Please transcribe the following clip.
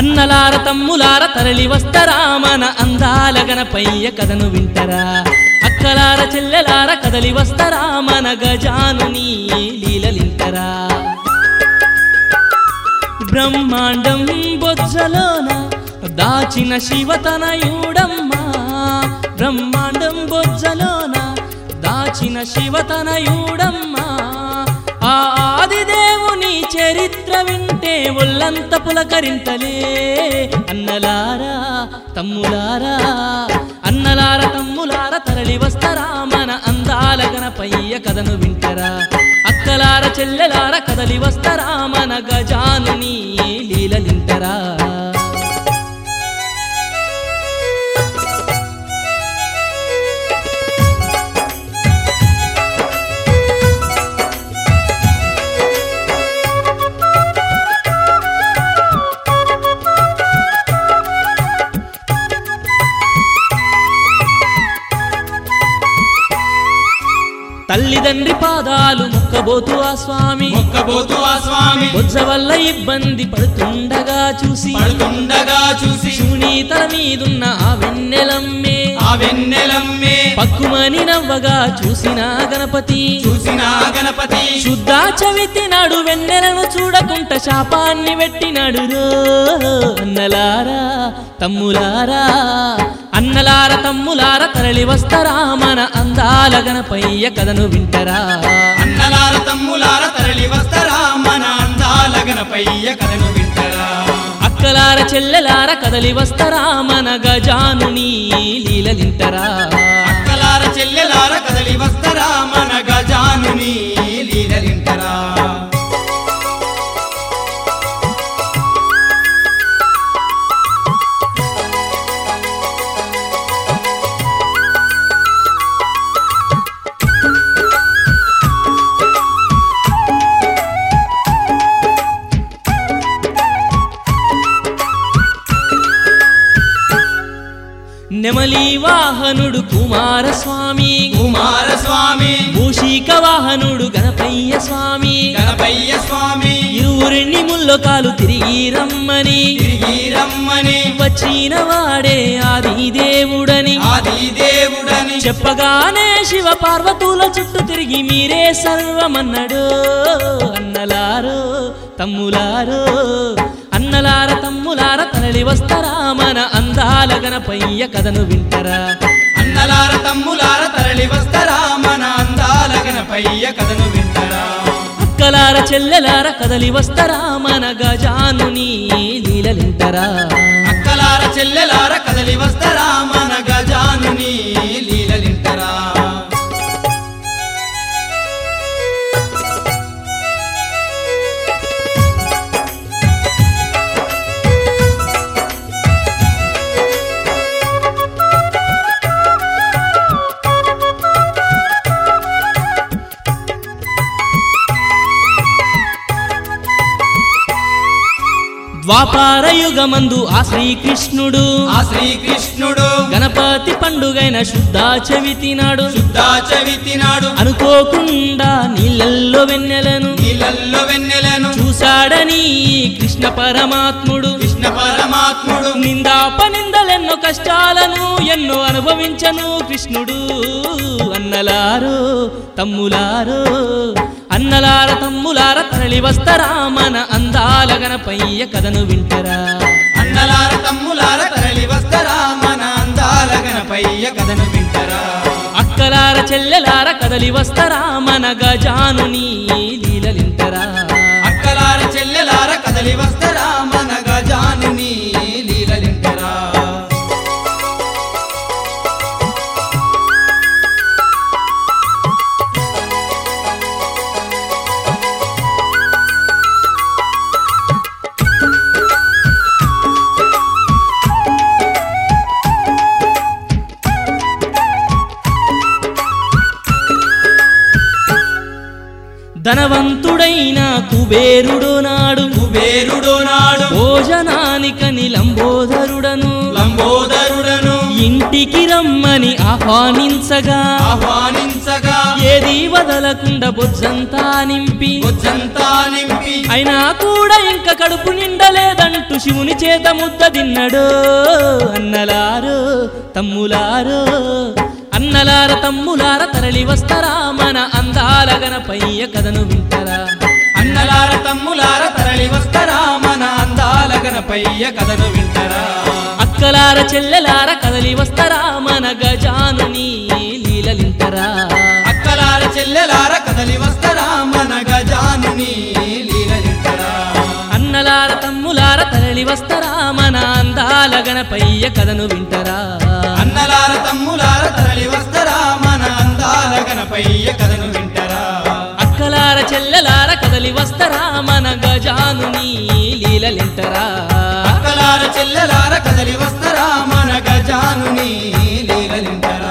అన్నలార తమ్ములార తరలి వస్తరా మన అందాల గణపయ్య కథను వింటరా అక్కలార చెల్లెలార కదలి వస్తరా మన గజానుని లీలలింటరా బ్రహ్మాండం బొజ్జలోన దాచిన శివతనయుడమ్మా బ్రహ్మాండం బొజ్జలోన దాచిన శివతనయుడమ్మా ఆ ఆదిదేవుని చరిత్ర వింటే ఒళ్ళంత పులకరింతలే అన్నలారా తమ్ములారా అన్నలార తమ్ములార తరలి వస్తరా మన అందాల గణపయ్య కథను వింటరా అక్కలార చెల్లెలార కదలి వస్తరా మన గజానుని లీలలింటరా తల్లిదండ్రి పాదాలు మొక్కబోతు ఆ స్వామి మొక్కబోతు ఆ స్వామి బొజ్జ వల్ల ఇబ్బంది పడుతుండగా చూసి పడుతుండగా చూసి శివుని తల మీదున్న ఆ వెన్నెలమ్మే ఆ వెన్నెలమ్మే పక్కుమని నవ్వగా చూసిన గణపతి చూసిన గణపతి శుద్ధ చవితినాడు వెన్నెలను చూడకుంట శాపాన్ని పెట్టినాడు రో అన్నలారా తమ్ములారా అన్నలార తమ్ములార తరలి వస్తరా మన అందాల గణపయ్య కథను వింటరా అన్నలార తమ్ములార తరలి వస్తరా మన అందాల గణపయ్య కథను వింటరా అక్కలార చెల్లెలార కదలి వస్తరా మన గజానుని లీలలింటరా అక్కలార చెల్లెలార కదలి వస్తరా మన గజానుని లీలలింటరా నెమలి వాహనుడు కుమారస్వామి కుమారస్వామి మూషిక వాహనుడు గణపయ్య స్వామి గణపయ్య స్వామి ఇరువురిని ముల్లకాలు తిరిగి రమ్మని తిరిగి రమ్మని వచ్చిన వాడే ఆది దేవుడని ఆది దేవుడని చెప్పగానే శివ పార్వతుల చుట్టూ తిరిగి మీరే సర్వమన్నాడు అన్నలారో తమ్ములారో అన్నలార తమ్ములార తరలి వస్తరా మన అందాల గణపయ్య కథను వింటరా అన్నలార తమ్ములార తరలి వస్తరా మన అందాల గణపయ్య కథను వింటరా అక్కలార చెల్లెలార కదలి వస్తరా మన గజానుని లీలలింటరా అక్కలార చెల్లెలార కదలి వస్తరా మన గజానుని లీలలింటరా ద్వాపార యుగమందు ఆ శ్రీకృష్ణుడు ఆ శ్రీకృష్ణుడు గణపతి పండుగైన శుద్ధ చవితి నాడు శుద్ధ చవితి నాడు అనుకోకుండా నీళ్ళల్లో వెన్నెలను నీళ్ళల్లో వెన్నెలను చూశాడని ఈ కృష్ణ పరమాత్ముడు కృష్ణ పరమాత్ముడు నిందాపనిందలెన్నో కష్టాలను ఎన్నో అనుభవించను కృష్ణుడు అన్నలారో తమ్ములారో అన్నలార తమ్ములార తరలి వస్తరా మన అందాల గణపయ్య కథను వింటరా అన్నలార తమ్ములార తరలి వస్తరా మన అందాల గణపయ్య కథను వింటరా అక్కలార చెల్లెలార కదలి వస్తరా మన గజానుని లీలలింటరా అక్కలార చెల్లెలార కదలి వస్తరా మన గజానుని లీలలింటరా ధనవంతుడైన కుబేరుడు నాడు కుబేరుడు నాడు భోజనానికని లంబోదరుడను లంబోదరుడను ఇంటికి రమ్మని ఆహ్వానించగా ఆహ్వానించగా ఏది వదలకుండా బొజ్జంతా నింపి బొజ్జంతా నింపి అయినా కూడా ఇంకా కడుపు నిండలేదంటూ శివుని చేత ముద్ద తిన్నడు అన్నలారో తమ్ములారో అన్నలార తమ్ములార తరలి వస్తారా మన అందాల గణపయ్య కథను వింటరా అన్నలార తమ్ములార తరలి వస్తరా మన అందాల గణపయ్య కథను వింటరా అక్కలార చెల్లెలార కదలి వస్తారా మన గజానుని లీలలింటరా అక్కలార చెల్లెలార కదలి వస్తరా మన గజానుని లీలలింటరా అన్నలార తమ్ములార తరలి వస్తారా మన అందాల గణపయ్య కథను వింటరా అన్నలార తమ్ములార తరలి వస్తరా మన అందాల గణపయ్య కథను వింటరా అక్కలార చెల్లెలార కదలి వస్తారా మన గజానుని లీలలింటరా అక్కలార చెల్లెలార కదలి వస్తరా మన గజానుని లీలలింటరా